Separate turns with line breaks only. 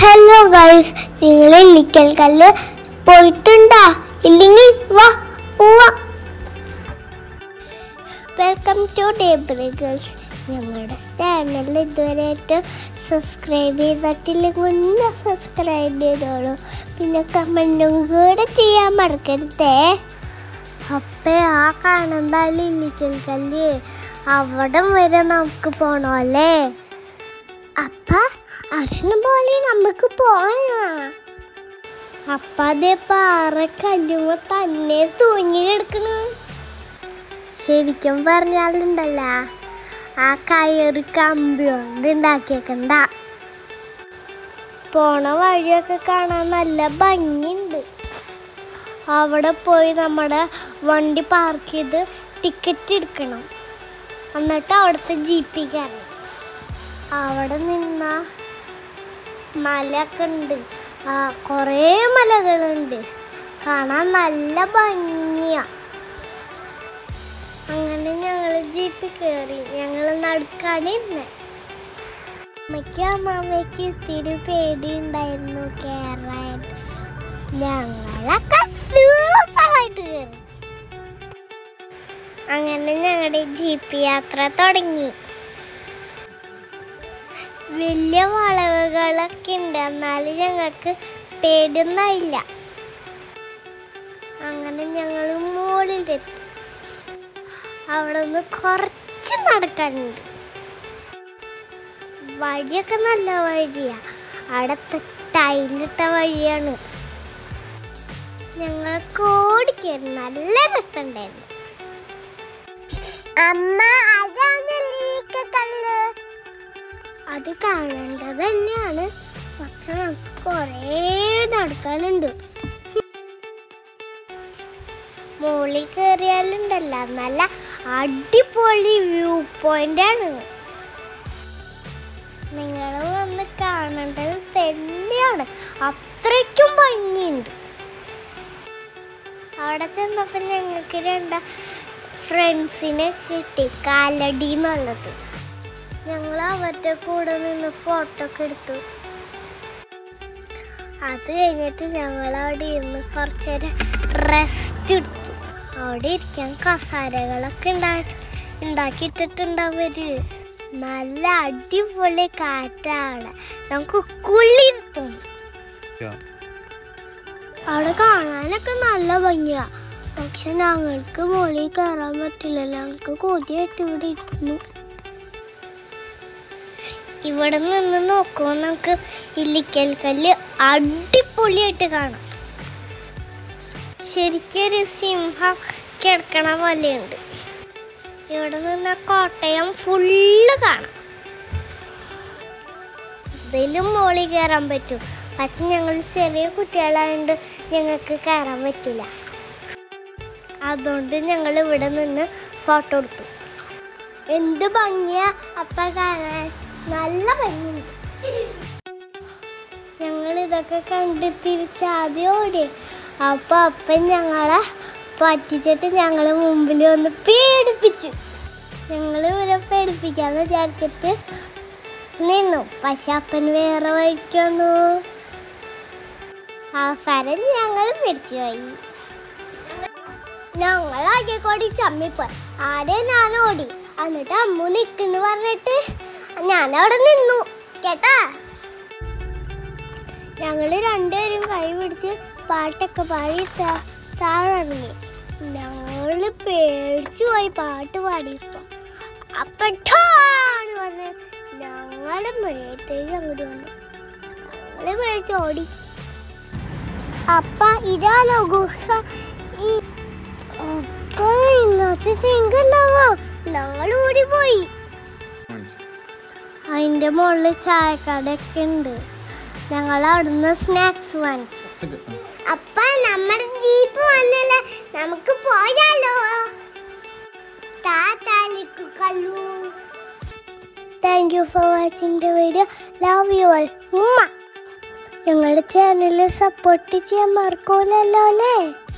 hello guys നിങ്ങൾ ഇല്ലിക്കൽ കല്ല് പോയിട്ടുണ്ടാ ഇല്ലെങ്കിൽ വാ പോവാ വെൽക്കം ടു ഡേബ്രി ഗേൾസ് ഞങ്ങളുടെ ചാനൽ ഇതുവരെയായിട്ട് സബ്സ്ക്രൈബ് ചെയ്തിട്ടില്ലെങ്കിൽ ഒന്ന് സബ്സ്ക്രൈബ് ചെയ്തോളൂ പിന്നെ കമൻറ്റും കൂടെ ചെയ്യാൻ മറക്കരുതേ അപ്പേ ആ കാണുന്ന ഇല്ലിക്കൽ കല്ല് അവിടം വരെ നമുക്ക് പോണല്ലേ അപ്പ അതിന് പോലെ നമുക്ക് പോയാ അപ്പ അതേ പാറ കല്ലുമ്പോ തന്നെ തൂങ്ങി കിടക്കണു ശരിക്കും പറഞ്ഞാലുണ്ടല്ല ആ കയറ് കമ്പി കൊണ്ട് ഉണ്ടാക്കിയേക്കണ്ട പോണ വഴിയൊക്കെ കാണാൻ നല്ല ഭംഗിയുണ്ട് അവിടെ പോയി നമ്മുടെ വണ്ടി പാർക്ക് ചെയ്ത് ടിക്കറ്റ് എടുക്കണം എന്നിട്ട് അവിടുത്തെ ജീപ്പിൽ കയറണം അവിടെ നിന്ന മലയൊക്കെ ഉണ്ട് ആ, കുറേ മലകളുണ്ട് കാണാൻ നല്ല ഭംഗിയാ അങ്ങനെ ഞങ്ങൾ ജീപ്പിൽ കയറി ഞങ്ങൾ നടക്കാണിരുന്നെ അമ്മയ്ക്കും അമ്മാമ്മയ്ക്ക് ഇത്തിരി പേടിയുണ്ടായിരുന്നു കയറാൻ ഞങ്ങളൊക്കെ സൂപ്പറായിട്ട് കയറി അങ്ങനെ ഞങ്ങളുടെ ജീപ്പ് യാത്ര തുടങ്ങി വലിയ വളവുകളൊക്കെ ഉണ്ട് എന്നാലും ഞങ്ങൾക്ക് പേടിയൊന്നുമില്ല അങ്ങനെ ഞങ്ങൾ മുകളിലെത്തി അവിടെ നിന്ന് കുറച്ച് നടക്കാനുണ്ട് വഴിയൊക്കെ നല്ല വഴിയാ അവിടെ ടൈലിട്ട വഴിയാണ് ഞങ്ങൾക്ക് ഓടിക്കയറി നല്ല രസമുണ്ടായിരുന്നു അമ്മ അതാണ് കല്ല് അത് കാണേണ്ടത് തന്നെയാണ് പക്ഷെ നമുക്ക് കുറേ നടക്കാനുണ്ട് മുകളിൽ കയറിയാലുണ്ടല്ല നല്ല അടിപൊളി വ്യൂ പോയിന്റ് ആണ് നിങ്ങൾ വന്ന് കാണേണ്ടത് തന്നെയാണ് അത്രയ്ക്കും ഭംഗിയുണ്ട് അവിടെ ചെന്നപ്പോൾ ഞങ്ങൾക്ക് രണ്ട് ഫ്രണ്ട്സിനെ കിട്ടി കാലടി എന്നുള്ളത് ഞങ്ങൾ അവരുടെ കൂടെ നിന്ന് ഫോട്ടോ ഒക്കെ എടുത്തു അത് കഴിഞ്ഞിട്ട് ഞങ്ങൾ അവിടെ ഇരുന്ന് കുറച്ച് നേരം റെസ്റ്റ് എടുത്തു അവിടെ ഇരിക്കാൻ കസാരകളൊക്കെ ഉണ്ടാ ഉണ്ടാക്കിയിട്ടിട്ടുണ്ടാവര് നല്ല അടിപൊളി കാറ്റാണ് നമുക്ക് കുളിർത്തും അവിടെ കാണാനൊക്കെ നല്ല ഭംഗിയാ പക്ഷെ ഞങ്ങൾക്ക് മുകളിൽ കയറാൻ പറ്റില്ല ഞങ്ങൾക്ക് കൊതിയായിട്ട് ഇവിടെ ഇരിക്കുന്നു ഇവിടെ നിന്ന് നോക്കുമ്പോൾ നമുക്ക് ഇല്ലിക്കൽ കല്ല് അടിപൊളിയായിട്ട് കാണാം ശരിക്കും ഒരു സിംഹം കിടക്കണ പോലെയുണ്ട് ഇവിടെ നിന്ന് കോട്ടയം ഫുള്ള് കാണാം ഇതിലും മോളിൽ കയറാൻ പറ്റും പക്ഷെ ഞങ്ങൾ ചെറിയ കുട്ടികളായതുകൊണ്ട് ഞങ്ങൾക്ക് കയറാൻ പറ്റില്ല അതുകൊണ്ട് ഞങ്ങൾ ഇവിടെ നിന്ന് ഫോട്ടോ എടുത്തു എന്ത് ഭംഗിയാ അപ്പ കാണാൻ നല്ല ഭംഗിയുണ്ട് ഞങ്ങൾ ഇതൊക്കെ കണ്ട് തിരിച്ചാദ്യം ഓടി അപ്പൊ അപ്പൻ ഞങ്ങളെ പറ്റിച്ചിട്ട് ഞങ്ങളെ മുമ്പിൽ വന്ന് പേടിപ്പിച്ചു ഞങ്ങൾ ഇവരെ പേടിപ്പിക്കാന്ന് വിചാരിച്ചിട്ട് നിന്നു പക്ഷെ അപ്പൻ വേറെ വഴിക്ക് വന്നു അവസാനം ഞങ്ങൾ പിടിച്ചു പോയി ഞങ്ങൾ ആകെ കൂടി ചമ്മിപ്പോയി ആദ്യം ഞാൻ ഓടി എന്നിട്ട് അമ്മു നിക്കുന്നു പറഞ്ഞിട്ട് ഞാൻ അവിടെ നിന്നു കേട്ടാ ഞങ്ങൾ രണ്ടുപേരും കൈ പിടിച്ച് പാട്ടൊക്കെ പാടി താ- താഴെ ഇറങ്ങി ഞങ്ങള് പേടിച്ചു പോയി പാട്ട് പാടിയപ്പോ അപ്പൊ ഠാന്ന് പറഞ്ഞ് ഞങ്ങളുടെ മേത്തേക്ക് അങ്ങോട്ട് വന്നു ഞങ്ങള് പേടിച്ച് ഓടി അപ്പ ഇതാണോ ഗുഹ ഈ അപ്പൊ ഇന്നത്തെ ചിങ്കുണ്ടാവോ ഞങ്ങൾ ഓടിപ്പോയി അതിന്റെ മുകളിൽ ചായക്കടയൊക്കെ ഉണ്ട് ഞങ്ങൾ അവിടുന്ന് സ്നാക്സ് വാങ്ങിച്ചു അപ്പ നമ്മുടെ ജീപ്പ് വന്നില്ല നമുക്ക് പോയാലോ thank you for watching the video love you all ഞങ്ങളുടെ ചാനൽ സപ്പോർട്ട് ചെയ്യാൻ മറക്കൂലല്ലോ അല്ലേ